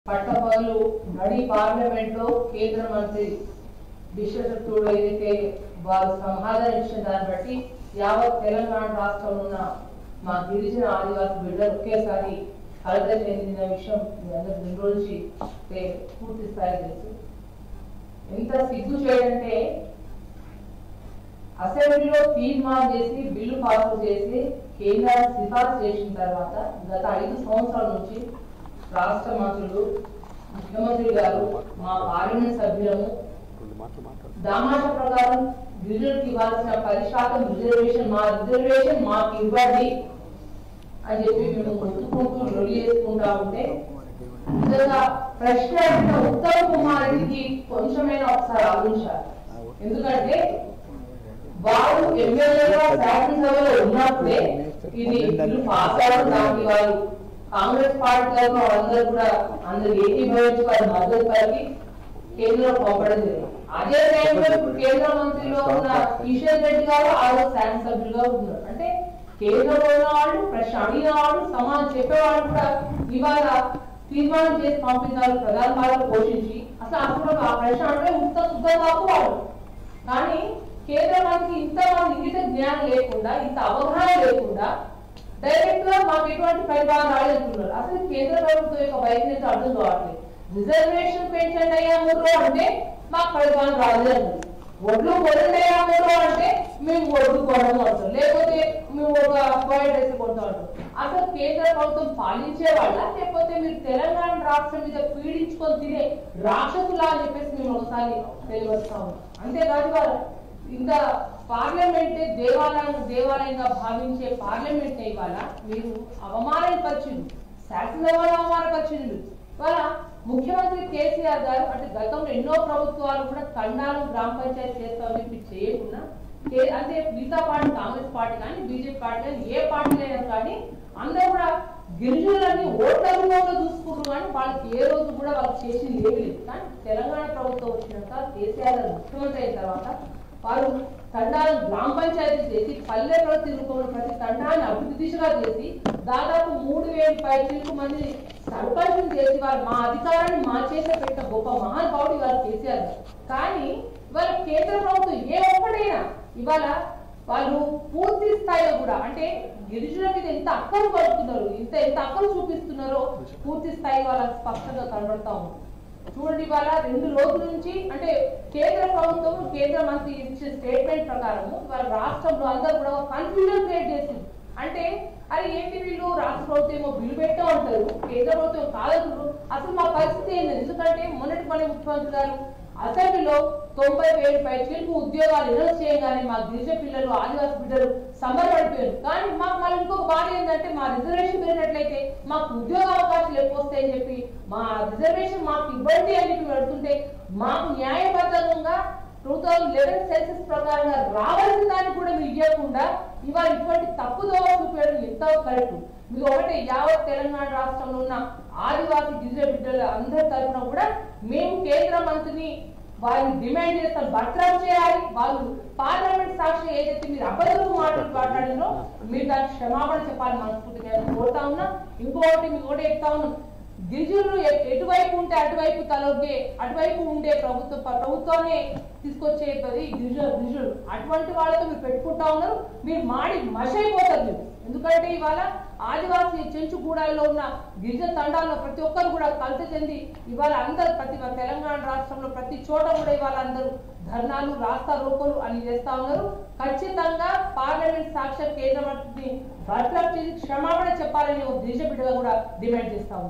పట్టపగలు నడి పార్లమెంట్ లో కేంద్ర మంత్రి విశ్వశక్తుడు ఏదైతే వారు సమాధానం ఇచ్చిన దాన్ని బట్టి యావత్ తెలంగాణ రాష్ట్రంలో ఉన్న మా గిరిజన ఆదివాసి బిడ్డలు ఒకేసారి కలత చెందిన విషయం మీ అందరికి రెండు రోజు నుంచి తే- పూర్తి స్థాయి తెలుసు ఎంత సిగ్గు చేయడంటే అసెంబ్లీలో తీర్మానం చేసి బిల్లు పాస్ చేసి కేంద్రానికి సిఫార్సు చేసిన తర్వాత గత ఐదు సంవత్సరాల నుంచి రాష్ట్ర మంత్రులు ముఖ్యమంత్రి గారు మా పార్లమెంట్ సభ్యులము రెండు మాటలు మాట్లాడు దామాష ప్రకారం గిరిజనులకు ఇవ్వాల్సిన పది శాతం రిజర్వేషన్ మా రిజర్వేషన్ మాకు ఇవ్వండి అని చెప్పి మేము కొట్టుకుంటూ రొలి చేసుకుంటా ఉంటే నిజంగా ప్రశ్న అడిగిన ఉత్తమ్ కుమార్ రెడ్డికి కొంచెమైనా ఒకసారి ఆలోచించాలి ఎందుకంటే వారు ఎమ్మెల్యేగా శాసనసభలో ఉన్నప్పుడే ఇది బిల్లు పాస్ అవ్వడం దానికి వారు కాంగ్రెస్ పార్టీ తరఫున వాళ్ళందరూ కూడా అందరు ఏకీభవించి వారి మద్దతు పలికి కేంద్రంలో పంపడం జరిగింది అదే టైంలో ఇప్పుడు కేంద్ర మంత్రిలో ఉన్న కిషన్ రెడ్డి గారు ఆ రోజు శాసనసభ్యులుగా ఉన్నారు అంటే కేంద్రంలో ఉన్న వాళ్ళు ప్రశ్న అడిగిన వాళ్ళు సమాధానం చెప్పేవాళ్ళు కూడా ఇవాళ తీర్మానం చేసి పంపించాలి ప్రధాన పాత్ర పోషించి అసలు అప్పుడు ఆ ప్రశ్న అంటే ఉత్త శుద్ధ తప్పు వాళ్ళు కానీ కేంద్ర మంత్రికి ఇంత మంది ఇంగిత జ్ఞానం లేకుండా ఇంత అవగాహన లేకుండా డైరెక్ట్ గా మాకు ఎటువంటి పరిపాలన రాలేదంటున్నారు అసలు కేంద్ర ప్రభుత్వం యొక్క వైఖరి అర్థం కావట్లేదు రిజర్వేషన్ పెంచండి అయ్యా మూడు అంటే మాకు పరిపాలన రాలేదు ఒడ్లు కొనండి అయ్యా మూడు అంటే మేము ఒడ్లు కొనము అంటాం లేకపోతే మేము ఒక బాయిల్ రైస్ కొంటాం అంటాం అసలు కేంద్ర ప్రభుత్వం పాలించే వాళ్ళ లేకపోతే మీరు తెలంగాణ రాష్ట్రం మీద పీడించుకొని తినే రాక్షసులా అని చెప్పేసి మేము ఒకసారి తెలియవస్తాము అంతేకాదు వారు ఇంకా పార్లమెంట్ దేవాలయం దేవాలయంగా భావించే పార్లమెంట్ ఇవాళ మీరు అవమానపరిచింది శాసనసభలో అవమానపరిచింది ఇవాళ ముఖ్యమంత్రి కేసీఆర్ గారు అంటే గతంలో ఎన్నో ప్రభుత్వాలు కూడా తండాలు గ్రామ పంచాయతీ చేస్తామని చెప్పి చేయకుండా కే- అంటే మిగతా పార్టీ కాంగ్రెస్ పార్టీ కానీ బీజేపీ పార్టీ కానీ ఏ పార్టీ అయినా కానీ అందరూ కూడా గిరిజనులని ఓట్ల రూపంలో చూసుకుంటారు కానీ వాళ్ళకి ఏ రోజు కూడా వాళ్ళు చేసింది ఏమీ లేదు కానీ తెలంగాణ ప్రభుత్వం వచ్చినాక కేసీఆర్ గారు ముఖ్యమంత్రి అయిన తర్వాత వారు తండాలను గ్రామ పంచాయతీ చేసి పల్లె ప్రగతి రూపంలో ప్రతి తండాన్ని అభివృద్ధి దిశగా చేసి దాదాపు మూడు వేల పైచిలకు మంది సర్పంచులు చేసి వారు మా అధికారాన్ని మా చేసే పెట్టిన గొప్ప మహానుభావుడు ఇవాళ కేసీఆర్ గారు కానీ ఇవాళ కేంద్ర ప్రభుత్వం ఏ ఒక్కడైనా ఇవాళ వాళ్ళు పూర్తి స్థాయిలో కూడా అంటే గిరిజనుల మీద ఎంత అక్కలు పడుతున్నారు ఇంత ఎంత అక్కలు చూపిస్తున్నారో పూర్తి స్థాయి వాళ్ళకి స్పష్టంగా కనబడతా ఉంది చూడండి ఇవాళ రెండు రోజుల నుంచి అంటే కేంద్ర ప్రభుత్వం కేంద్ర మంత్రి ఇచ్చిన స్టేట్మెంట్ ప్రకారం ఇవాళ రాష్ట్రంలో అందరూ కూడా కన్ఫ్యూజన్ క్రియేట్ చేసింది అంటే అది ఏంటి వీళ్ళు రాష్ట్ర ప్రభుత్వం ఏమో బిల్లు పెట్టా ఉంటారు కేంద్ర ప్రభుత్వం కాదంటారు అసలు మా పరిస్థితి ఏంది ఎందుకంటే మొన్నటి మన ముఖ్యమంత్రి గారు అసెంబ్లీలో తొంభై వేలు పైచీలకు ఉద్యోగాలు అనౌన్స్ చేయగానే మా గిరిజన పిల్లలు ఆదివాసి బిడ్డలు సంబరపడిపోయారు కానీ మాకు మళ్ళీ ఇంకొక బాధ ఏంటంటే మా రిజర్వేషన్ పెరిగినట్లయితే మాకు ఉద్యోగ అవకాశాలు ఎక్కువ వస్తాయని చెప్పి మా రిజర్వేషన్ మాకు ఇవ్వండి అని చెప్పి పెడుతుంటే మాకు న్యాయబద్ధంగా టూ థౌజండ్ లెవెన్ సెన్సెస్ ప్రకారంగా రావాల్సిన దాన్ని కూడా మీరు ఇవ్వకుండా ఇవాళ ఇటువంటి తప్పుదోవ చూపేయడం ఎంత కరెక్ట్ మీరు ఒకటే యావత్ తెలంగాణ రాష్ట్రంలో ఉన్న ఆదివాసీ గిరిజన బిడ్డల అందరి తరఫున కూడా మేము కేంద్ర మంత్రిని వారిని డిమాండ్ చేస్తాం బర్తరఫ్ చేయాలి వాళ్ళు పార్లమెంట్ సాక్షి ఏదైతే మీరు అబద్ధపు మాటలు మాట్లాడినో మీరు దానికి క్షమాపణ చెప్పాలని మనస్ఫూర్తిగా నేను కోరుతా ఉన్నా ఇంకొకటి మీకు కూడా చెప్తా ఉన్నాం గిరిజనులు ఎ- ఎటువైపు ఉంటే అటువైపు తలొగ్గే అటువైపు ఉండే ప్రభుత్వ ప్రభుత్వాన్ని తీసుకొచ్చేది గిరిజన గిరిజనులు అటువంటి వాళ్ళతో మీరు పెట్టుకుంటా ఉన్నారు మీరు మాడి మషైపోతారు మీరు ఎందుకంటే ఇవాళ ఆదివాసీ చెంచుగూడాల్లో ఉన్న గిరిజన తండాల్లో ప్రతి ఒక్కరు కూడా కలిసి చెంది ఇవాళ అందరు ప్రతి తెలంగాణ రాష్ట్రంలో ప్రతి చోట కూడా ఇవాళ అందరూ ధర్నాలు రాస్తా రోకోలు అని చేస్తా ఉన్నారు ఖచ్చితంగా పార్లమెంట్ సాక్షి కేంద్ర మంత్రిని బర్తరఫ్ చేసి క్షమాపణ చెప్పాలని ఒక గిరిజన బిడ్డగా కూడా డిమాండ్ చేస్తా ఉన్నారు